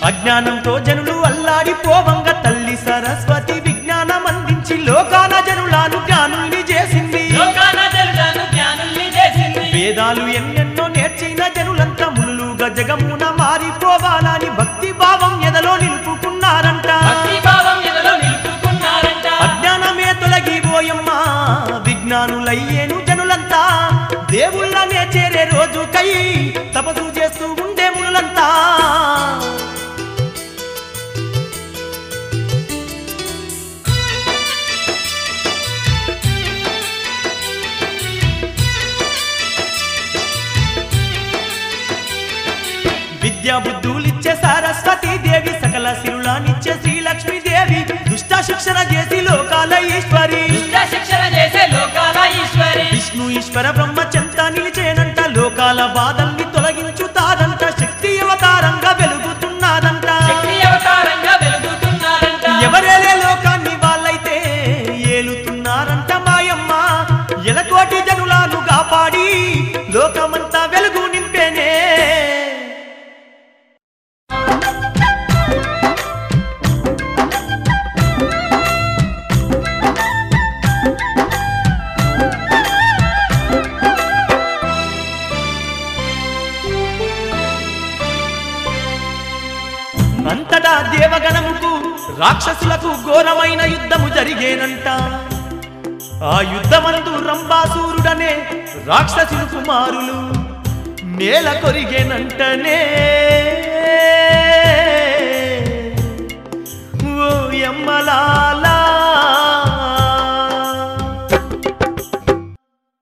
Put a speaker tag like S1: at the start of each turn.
S1: అజ్ఞానంతో జనులు అల్లాడిపోవంగ తల్లి సరస్వతి విజ్ఞానం అందించి లోకాన జనులను జ్ఞానుల్ని చేసింది
S2: లోకాన జనులను జ్ఞానుల్ని చేసింది
S1: వేదాలు ఎన్నెన్నో నేర్చిన జనులంతా మునులుగా జగమున మారిపోవాలని భక్తి భావం ఎదలో నిలుపుకున్నారంట
S2: భక్తి భావం ఎదలో నిలుపుకున్నారంట
S1: అజ్ఞానమే తొలగిపోయమ్మా విజ్ఞానులయ్యేను జనులంతా దేవుళ్ళనే చేరే రోజుకై తపసు చేస్తూ ఉండే మునులంతా విద్యా బుద్ధులిచ్చే సరస్వతి దేవి సకల సిరులానిచ్చే శ్రీలక్ష్మీ దేవి దుష్ట శిక్షణ చేసి లోకాల ఈశ్వరి
S2: దుష్ట శిక్షణ చేసే లోకాల ఈశ్వరి
S1: విష్ణు ఈశ్వర బ్రహ్మ చెంత నిలిచేనంట లోకాల బాధల్ని తొలగించుతాదంట శక్తి అవతారంగా వెలుగుతున్నదంట
S2: శక్తి అవతారంగా వెలుగుతున్నారంట
S1: ఎవరేలే లోకాన్ని వాళ్ళైతే ఏలుతున్నారంట మాయమ్మ ఎలకోటి జనులను కాపాడి లోకమంతా వెలుగు నింపేనే అంతటా దేవగణముకు రాక్షసులకు ఘోరమైన యుద్ధము జరిగేనంట ఆ యుద్ధమందు రంబాసూరుడనే రాక్షసులు కుమారులు నేల కొరిగేనంటనే